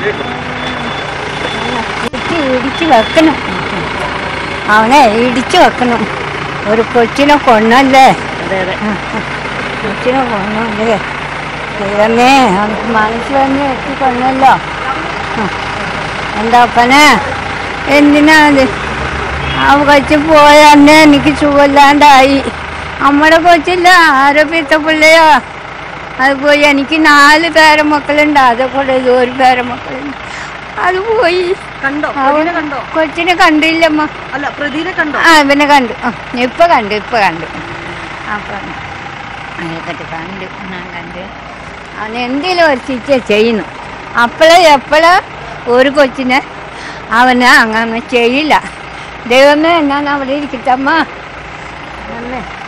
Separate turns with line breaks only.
ഇടിച്ച് ഇടിച്ച് വെക്കണം അവനെ ഇടിച്ച് വെക്കണം ഒരു കൊച്ചിനെ കൊന്നല്ലേ
അതെ അതെ
കൊച്ചിനെ കൊന്നല്ലേ ദൈവമേ അവർക്ക് മനസ്സ് തന്നെ എത്തി കൊന്നല്ലോ ആ. എന്താ അപ്പനെ എന്തിനാ അത് ആ കൊച്ചു പോയ അന്നേ എനിക്ക് സുഖമില്ലാണ്ടായി നമ്മുടെ കൊച്ചില്ല ആരോ പിത്തപ്പിള്ളയോ അത് പോയി എനിക്ക് നാല് പേരമക്കളുണ്ട് അതൊക്കെ ഇത് ഒരു പേരമക്കളുണ്ട് അത് പോയി
കണ്ടോ
അവൻ
പ്രതിനെ കണ്ടോ
കൊച്ചിനെ കണ്ടില്ലമ്മ
അല്ല പ്രതിനെ കണ്ടോ
ആ ഇവനെ കണ്ടു ആ ഇപ്പൊ കണ്ടു ഇപ്പൊ കണ്ടു അപ്പം അതൊക്കെ കണ്ടു ഞാൻ കണ്ട് അവൻ എന്തെങ്കിലും ഒരു ശിക്ഷ ചെയ്യുന്നു അപ്പോഴേ എപ്പോഴേ ഒരു കൊച്ചിനെ അവന് അങ്ങനെ ചെയ്യില്ല ദൈവമേ ഞാൻ അവിടെ ഇരിക്കട്ടമ്മ അമ്മേ